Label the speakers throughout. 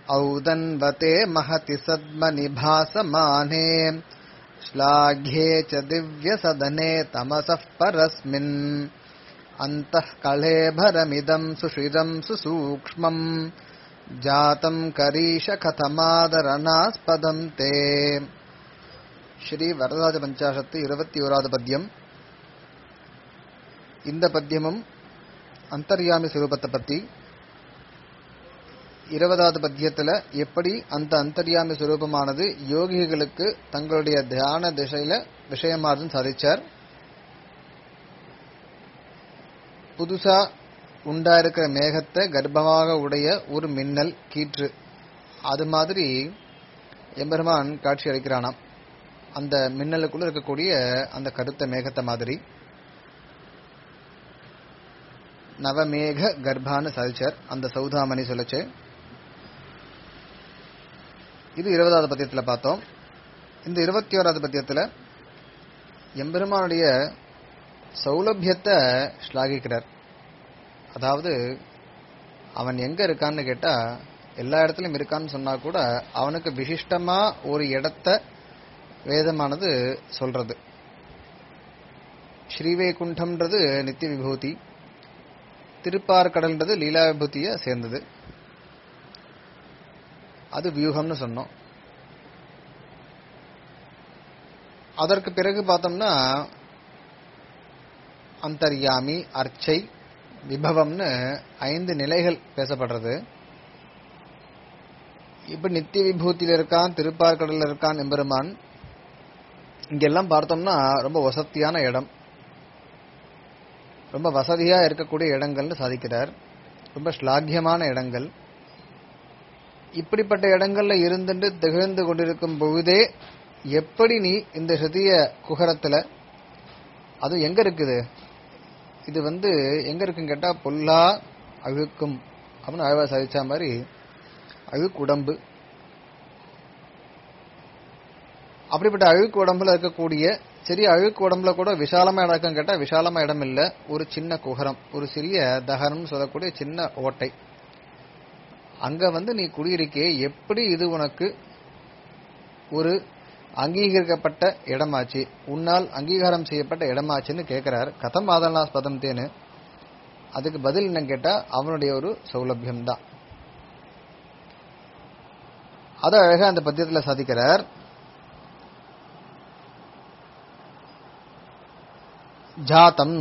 Speaker 1: औदन्वते महति सद्मनिभासमाने श्लाघ्ये च दिव्यसदने तमसः परस्मिन् अन्तः कळेभरमिदम् सुषिरम् सुसूक्ष्मम् जातम् करीश कथमादरणास्पदम् ते ஸ்ரீ வரதராஜ பஞ்சாசத்து இருபத்தி ஓராவது பத்தியம் இந்த பத்தியமும் அந்தர்யாமி சுரூபத்தை பத்தி இருபதாவது பத்தியத்துல எப்படி அந்த அந்தர்யாமி சுரூபமானது யோகிகளுக்கு தங்களுடைய தியான திசையில விஷயமாறுன்னு சாதிச்சார் புதுசா உண்டாயிருக்கிற மேகத்தை கர்ப்பமாக உடைய ஒரு மின்னல் கீற்று அது மாதிரி எம்பெருமான் காட்சி அளிக்கிறானாம் அந்த மின்னலுக்குள்ள இருக்கக்கூடிய அந்த கருத்த மேகத்தை மாதிரி நவமேக கர்ப்பான்னு சாதிச்சார் அந்த சௌதாமணி சொல்லச்சு இது இருபதாவது பத்தியத்தில் பார்த்தோம் இந்த இருபத்தி ஓராவது பத்தியத்தில் எம்பெருமானுடைய சௌலபியத்தை ஸ்லாகிக்கிறார் அதாவது அவன் எங்க இருக்கான்னு கேட்டா எல்லா இடத்துலயும் இருக்கான்னு சொன்னா கூட அவனுக்கு விசிஷ்டமா ஒரு இடத்த வேதமானது சொல்றது ஸ்ரீவைகுண்டம்ன்றது நித்திய விபூதி திருப்பார்கடல்ன்றது லீலா விபூதிய சேர்ந்தது அது வியூகம்னு சொன்னோம் அதற்கு பிறகு பார்த்தோம்னா அந்தர்யாமி அர்ச்சை விபவம்னு ஐந்து நிலைகள் பேசப்படுறது இப்ப நித்திய விபூதியில இருக்கான் திருப்பார்கடல்ல இருக்கான் எம்பெருமான் இங்கெல்லாம் பார்த்தோம்னா ரொம்ப வசதியான இடம் ரொம்ப வசதியா இருக்கக்கூடிய இடங்கள்னு சாதிக்கிறார் ரொம்ப ஸ்லாகியமான இடங்கள் இப்படிப்பட்ட இடங்கள்ல இருந்துட்டு திகழ்ந்து கொண்டிருக்கும் பொழுதே எப்படி நீ இந்த ஹிருதய குகரத்துல அது எங்க இருக்குது இது வந்து எங்க இருக்குன்னு கேட்டா பொல்லா அழுக்கும் அப்படின்னு அழவா சாதிச்ச மாதிரி அழுக்கு உடம்பு அப்படிப்பட்ட அழுக்கு உடம்புல இருக்கக்கூடிய சரி அழுக்கு உடம்புல கூட விசாலமா இடம் இருக்கான்னு கேட்டா விசாலமா இடம் இல்ல ஒரு சின்ன குகரம் ஒரு சிறிய தகரம் சொல்லக்கூடிய சின்ன ஓட்டை அங்க வந்து நீ குடியிருக்கே எப்படி இது உனக்கு ஒரு அங்கீகரிக்கப்பட்ட இடமாச்சு உன்னால் அங்கீகாரம் செய்யப்பட்ட இடமாச்சுன்னு கேட்கிறார் கதம் ஆதனாஸ்பதம் தேனு அதுக்கு பதில் என்ன கேட்டா அவனுடைய ஒரு சௌலபியம் தான் அத அழகா அந்த பத்தியத்துல சாதிக்கிறார் ஜாத்தம்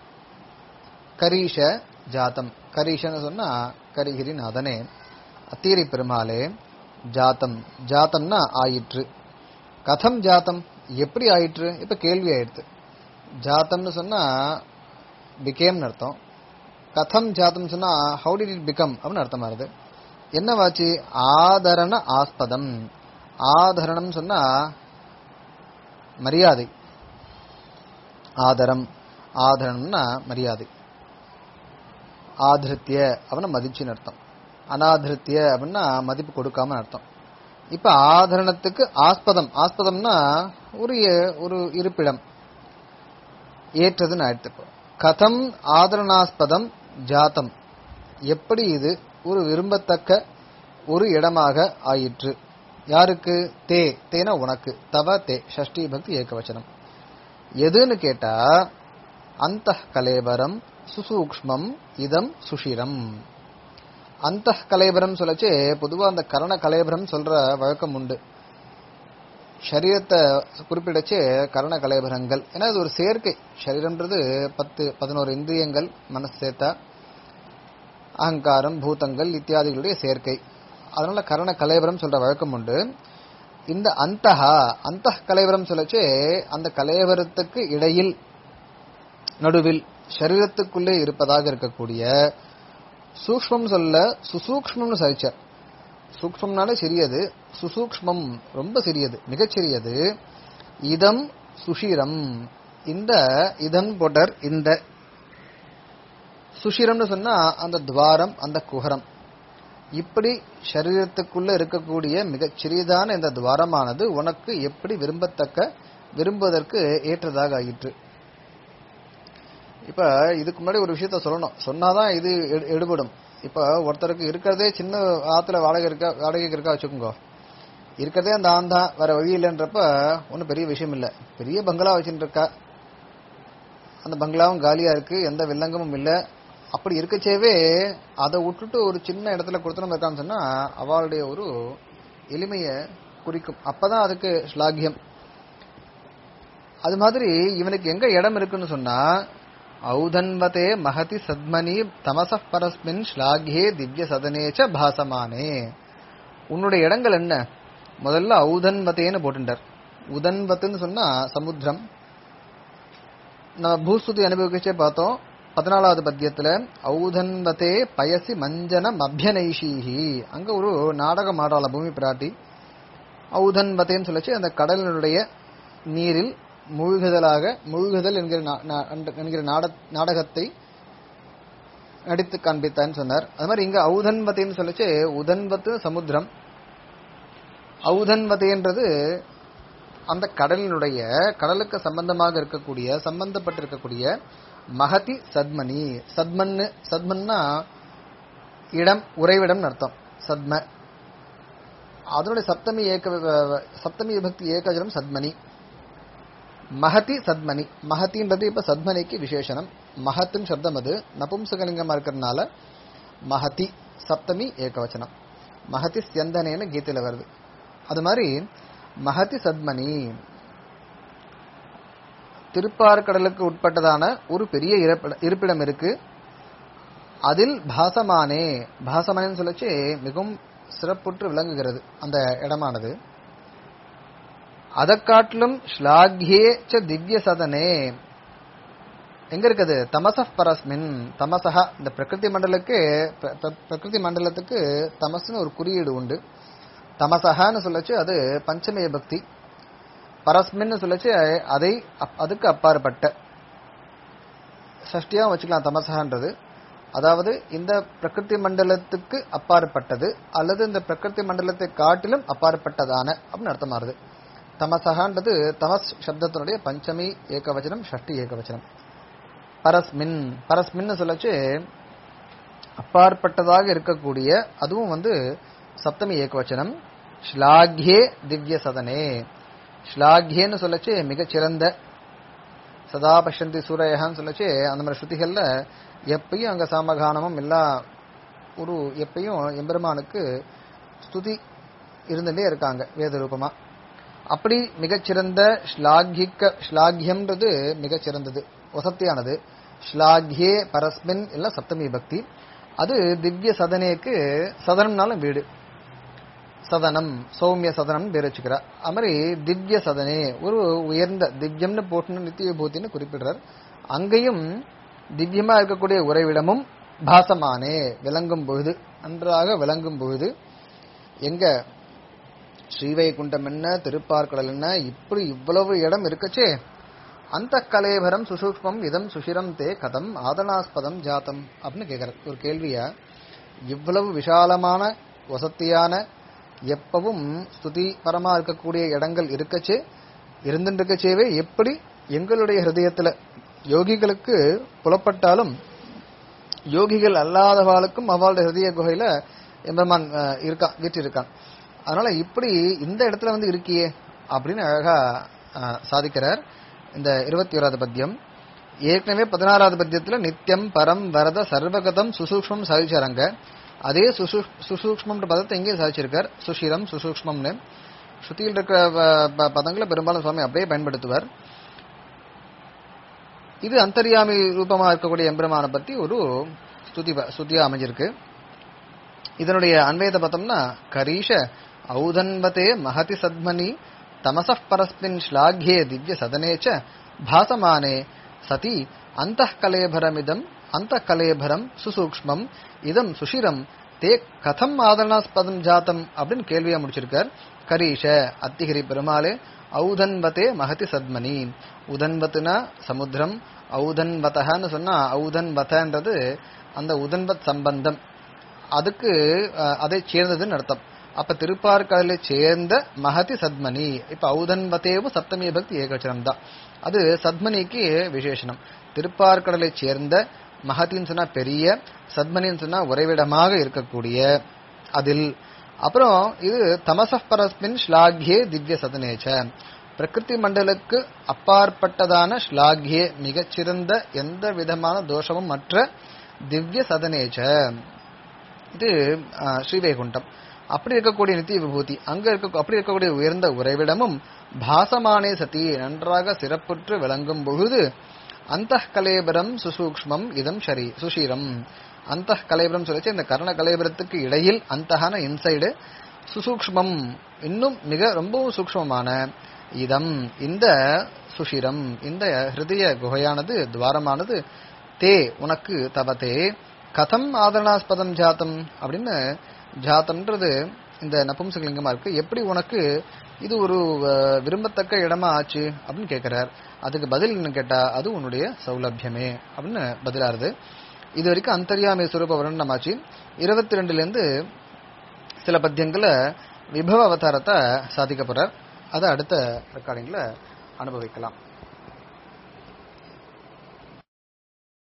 Speaker 1: கரீஷ ஜாத்தம் கரீஷன்னு சொன்னா கரிகிரின் அதனே அத்தீரி பெருமாளே ஜாத்தம் ஜாத்தம்னா ஆயிற்று கதம் ஜாத்தம் எப்படி ஆயிற்று இப்ப கேள்வி ஆயிடுத்து ஜாத்தம்னு சொன்னா பிகேம்னு அர்த்தம் கதம் ஜாத்தம் சொன்னா ஹவு டிட் இட் பிகம் அப்படின்னு அர்த்தமா வருது என்னவாச்சு ஆதரண ஆஸ்பதம் ஆதரணம் சொன்னா மரியாதை ஆதரம் ஆதரணம்னா மரியாதை ஆதிருத்திய அப்படின்னா மதிச்சுன்னு அர்த்தம் அனாதிருத்திய அப்படின்னா மதிப்பு கொடுக்காம அர்த்தம் இப்ப ஆதரணத்துக்கு ஆஸ்பதம் ஆஸ்பதம்னா ஒரு ஒரு இருப்பிடம் ஏற்றதுன்னு ஆயிடுத்து கதம் ஆதரணாஸ்பதம் ஜாத்தம் எப்படி இது ஒரு விரும்பத்தக்க ஒரு இடமாக ஆயிற்று யாருக்கு தே தேனா உனக்கு தவ தே ஷஷ்டி பக்தி ஏகவச்சனம் எதுன்னு கேட்டா அந்த கலேபரம் சுசூக்ஷ்மம் இதம் சுஷிரம் அந்த கலேபரம் சொல்லச்சு பொதுவா அந்த கரண கலேபரம் சொல்ற வழக்கம் உண்டு சரீரத்தை குறிப்பிடச்சு கரண கலேபரங்கள் ஏன்னா இது ஒரு சேர்க்கை சரீரம்ன்றது பத்து பதினோரு இந்திரியங்கள் மனசு சேர்த்தா அகங்காரம் பூதங்கள் இத்தியாதிகளுடைய சேர்க்கை அதனால கரண கலேபரம் சொல்ற வழக்கம் உண்டு இந்த அந்தஹா அந்த கலேவரம் சொல்லச்சு அந்த கலேவரத்துக்கு இடையில் நடுவில் சரீரத்துக்குள்ளே இருப்பதாக இருக்கக்கூடிய சூக்மம் சொல்ல சுசூக்மம்னு சாதிச்சார் சூக்மம்னாலே சிறியது சுசூக்மம் ரொம்ப சிறியது மிகச்சிறியது இதம் சுஷிரம் இந்த இதம் போட்டர் இந்த சுஷிரம்னு சொன்னா அந்த துவாரம் அந்த குஹரம் இப்படி சரீரத்துக்குள்ள இருக்கக்கூடிய மிகச் சிறியதான இந்த துவாரமானது உனக்கு எப்படி விரும்பத்தக்க விரும்புவதற்கு ஏற்றதாக ஆயிற்று இப்ப இதுக்கு முன்னாடி ஒரு விஷயத்த சொல்லணும் சொன்னாதான் இது எடு- எடுபடும் இப்போ ஒருத்தருக்கு இருக்கிறதே சின்ன ஆத்துல வாடகை இருக்கா வாடகைக்கு இருக்கா வச்சுக்கோங்க இருக்கிறதே அந்த ஆண் தான் வேற வழி இல்லைன்றப்ப ஒன்றும் பெரிய விஷயம் இல்லை பெரிய பங்களா வச்சுட்டு இருக்கா அந்த பங்களாவும் காலியா இருக்கு எந்த வில்லங்கமும் இல்லை அப்படி இருக்கச்சேவே அதை விட்டுட்டு ஒரு சின்ன இடத்துல கொடுத்தனம் இருக்கான்னு சொன்னா அவளுடைய ஒரு எளிமையை குறிக்கும் அப்பதான் அதுக்கு ஸ்லாகியம் அது மாதிரி இவனுக்கு எங்க இடம் இருக்குன்னு சொன்னா ஔதன்வதே மகதி சத்மனி தமச பரஸ்மின் ஸ்லாகியே திவ்ய சதனேச்ச பாசமானே உன்னுடைய இடங்கள் என்ன முதல்ல ஔதன்வதேன்னு போட்டுட்டார் உதன்வத்துன்னு சொன்னா சமுத்திரம் நம்ம பூஸ்துதி அனுபவிக்கச்சே பார்த்தோம் பதினாலாவது பத்தியத்துல ஔதன்வதே பயசி மஞ்சனம் அபியனைஷீஹி அங்க ஒரு நாடகம் ஆடாள பூமி பிராட்டி ஔதன்வதேன்னு சொல்லச்சு அந்த கடலினுடைய நீரில் மூழ்குதலாக மூழ்குதல் என்கிற நா- நா- என்கிற நாட- நாடகத்தை நடித்து காண்பித்தான்னு சொன்னார் அது மாதிரி இங்க ஔதன்வதேன்னு சொல்லச்சு உதன்வத்து சமுத்திரம் ஔதன்வதேன்றது அந்த கடலினுடைய கடலுக்கு சம்பந்தமாக இருக்கக்கூடிய சம்பந்தப்பட்டிருக்கக்கூடிய மகதி சத்மனி சத்மன்னு சத்மன்னா இடம் உறைவிடம் அர்த்தம் சத்ம அதனுடைய சப்தமி ஏக சப்தமி விபக்தி ஏகஜனம் சத்மனி மகதி சத்மனி மகத்தின்றது இப்ப சத்மனிக்கு விசேஷனம் மகத்தின் சப்தம் அது நபும்சகலிங்கமா இருக்கிறதுனால மகதி சப்தமி ஏகவச்சனம் மகதி ஸ்யந்தனேன்னு கீதையில வருது அது மாதிரி மகதி சத்மனி திருப்பார்கடலுக்கு உட்பட்டதான ஒரு பெரிய இருப்பிட- இருப்பிடம் இருக்கு அதில் பாசமானே பாசமானேன்னு சொல்லச்சு மிகவும் சிறப்புற்று விளங்குகிறது அந்த இடமானது அதை காட்டிலும் ஸ்லாக்யே ச திவ்ய சதனே எங்க இருக்குது தமச பரஸ்மின் தமசஹா இந்த பிரகிருதி மண்டலுக்கு பிர- பிர- பிரகிருதி மண்டலத்துக்கு தமசுன்னு ஒரு குறியீடு உண்டு தமசஹான்னு சொல்லச்சு அது பஞ்சமய பக்தி பரஸ்மின்னு சொல்லச்சு அதை அப்- அதுக்கு அப்பாற்பட்ட சஷ்டியா வச்சுக்கலாம் தமசகான்றது அதாவது இந்த பிரகிருதி மண்டலத்துக்கு அப்பாற்பட்டது அல்லது இந்த பிரகிருதி மண்டலத்தை காட்டிலும் அப்பாற்பட்டதான அப்படின்னு அர்த்தமாறுது தமசகான்றது தமஸ் சப்தத்தினுடைய பஞ்சமி ஏகவச்சனம் ஷஷ்டி ஏகவச்சனம் பரஸ்மின் பரஸ்மின்னு சொல்லச்சு அப்பாற்பட்டதாக இருக்கக்கூடிய அதுவும் வந்து சப்தமி ஏகவச்சனம் ஸ்லாக்யே திவ்ய சதனே ஸ்லாக்யேன்னு சொல்லச்சு மிகச்சிறந்த சதா பஷ்யந்தி சூரையகான்னு சொல்லச்சு அந்த மாதிரி ஸ்ருதிகள்ல எப்பயும் அங்க சாமகானமும் எல்லா ஒரு எப்பயும் எம்பெருமானுக்கு ஸ்துதி இருந்துட்டே இருக்காங்க வேத ரூபமா அப்படி மிகச்சிறந்த ஸ்லாகிக்க ஸ்லாகியம்ன்றது மிகச்சிறந்தது வசத்தியானது ஸ்லாகியே பரஸ்மின் எல்லாம் சப்தமி பக்தி அது திவ்ய சதனேக்கு சதனம்னாலும் வீடு சதனம் சௌமிய சதனம் பேர் வச்சுக்கிறா அது மாதிரி திவ்ய சதனே ஒரு உயர்ந்த திவ்யம்னு போட்டு நித்திய விபூத்தின்னு குறிப்பிடுறார் அங்கேயும் திவ்யமா இருக்கக்கூடிய உறைவிடமும் பாசமானே விளங்கும் பொழுது நன்றாக விளங்கும் பொழுது எங்க ஸ்ரீவைகுண்டம் என்ன திருப்பார்கடல் என்ன இப்படி இவ்வளவு இடம் இருக்கச்சே அந்த கலேபரம் சுசூக்மம் இதம் சுஷிரம் தே கதம் ஆதனாஸ்பதம் ஜாத்தம் அப்படின்னு கேட்கற ஒரு கேள்வியா இவ்வளவு விசாலமான வசத்தியான எப்பவும் ஸ்துதி பரமா இருக்கக்கூடிய இடங்கள் இருக்கச்சே இருந்துருக்கச்சேவே எப்படி எங்களுடைய ஹிருதயத்துல யோகிகளுக்கு புலப்பட்டாலும் யோகிகள் அல்லாதவாளுக்கும் அவளுடைய ஹிருதய குகையில எம்பெருமான் அஹ், இருக்கான் வீற்றிருக்கான் அதனால இப்படி இந்த இடத்துல வந்து இருக்கியே அப்படின்னு அழகா அஹ், சாதிக்கிறார் இந்த இருபத்தி ஓராவது பத்தியம் ஏற்கனவே பதினாறாவது பத்தியத்துல நித்தியம் பரம் வரத சர்வகதம் சுசூக்ஷ்மம் சாதிச்சாராங்க அதே சுசூ- சுசூக்ஷ்மம்ன்ற பதத்தை இங்கே சாதிச்சிருக்கார் சுஷிரம் சுசூக்ஷ்மம்னு ஸ்ருதியில் இருக்கிற ப- ப- பதங்களை பெரும்பாலும் சுவாமி அப்படியே பயன்படுத்துவார் இது அந்தர்யாமி ரூபமா இருக்கக்கூடிய எம்பெருமானை பத்தி ஒரு ஸ்துதி ப- ஸ்துதியா அமைஞ்சிருக்கு இதனுடைய அன்வயத்தை பார்த்தோம்னா கரீஷ ஔதன்வதே மகதி சத்மனி தமச பரஸ்மின் ஸ்லாக்யே திவ்ய சதனே ச பாசமானே சதி அந்த கலேபரமிதம் அந்த கலேபரம் சுசூக்ஷ்மம் இதம் சுஷிரம் தே கதம் ஆதரணாஸ்பதம் ஜாத்தம் அப்படின்னு கேள்வியா முடிச்சிருக்கார் கரீஷ அத்திகிரி பெருமாளே ஔதன்வதே மகதி சத்மனி உதன்வத்துனா சமுத்திரம் ஔதன்வதன்னு சொன்னா ஔதன்வதன்றது அந்த உதன்வத் சம்பந்தம் அதுக்கு அஹ், அதை சேர்ந்ததுன்னு அர்த்தம் அப்ப திருப்பார்கடலை சேர்ந்த மகதி சத்மனி இப்ப ஔதன்வதேவும் சப்தமி பக்தி ஏகவச்சனம் தான் அது சத்மனிக்கு விசேஷனம் திருப்பார்கடலை சேர்ந்த மகத்தின்னு சொன்னா பெரிய சத்மனின்னு சொன்னா உறைவிடமாக இருக்கக்கூடிய அதில் அப்புறம் இது தமசப் பரஸ்மின் ஸ்லாகியே திவ்ய சதனேச்ச பிரகிருதி மண்டலுக்கு அப்பாற்பட்டதான ஸ்லாகியே மிகச்சிறந்த எந்த விதமான தோஷமும் மற்ற திவ்ய சதனேச்ச இது ஆ, ஸ்ரீவைகுண்டம் அப்படி இருக்கக்கூடிய நித்திய விபூதி அங்க இருக்க அப்படி இருக்கக்கூடிய உயர்ந்த உறைவிடமும் பாசமானே சதி நன்றாக சிறப்புற்று விளங்கும் பொழுது அந்த கலேபரம் சுசூக்ஷ்மம் இதம் ஷரி சுஷீரம் அந்த கலேபரம் சொல்லிச்சு இந்த கர்ண கலேபரத்துக்கு இடையில் அந்தகான இன்சைடு சுசூக்ஷ்மம் இன்னும் மிக ரொம்பவும் சூக்ஷ்மமான இதம் இந்த சுஷிரம் இந்த ஹிருதய குகையானது துவாரமானது தே உனக்கு தவதே கதம் ஆதரணாஸ்பதம் ஜாத்தம் அப்படின்னு ஜாத்தம்ன்றது இந்த நபும்சகலிங்கமா இருக்கு எப்படி உனக்கு இது ஒரு அஹ், விரும்பத்தக்க இடமா ஆச்சு அப்படின்னு கேட்கிறார் அதுக்கு பதில் என்ன கேட்டா அது உன்னுடைய சௌலபியமே அப்படின்னு பதிலாருது இது வரைக்கும் அந்தர்யாமி சுரூப வர்ணனமாச்சு இருபத்தி ரெண்டுல இருந்து சில பத்தியங்களை விபவ அவதாரத்தை சாதிக்க போறார் அதை அடுத்த ரெக்கார்டிங்ல அனுபவிக்கலாம்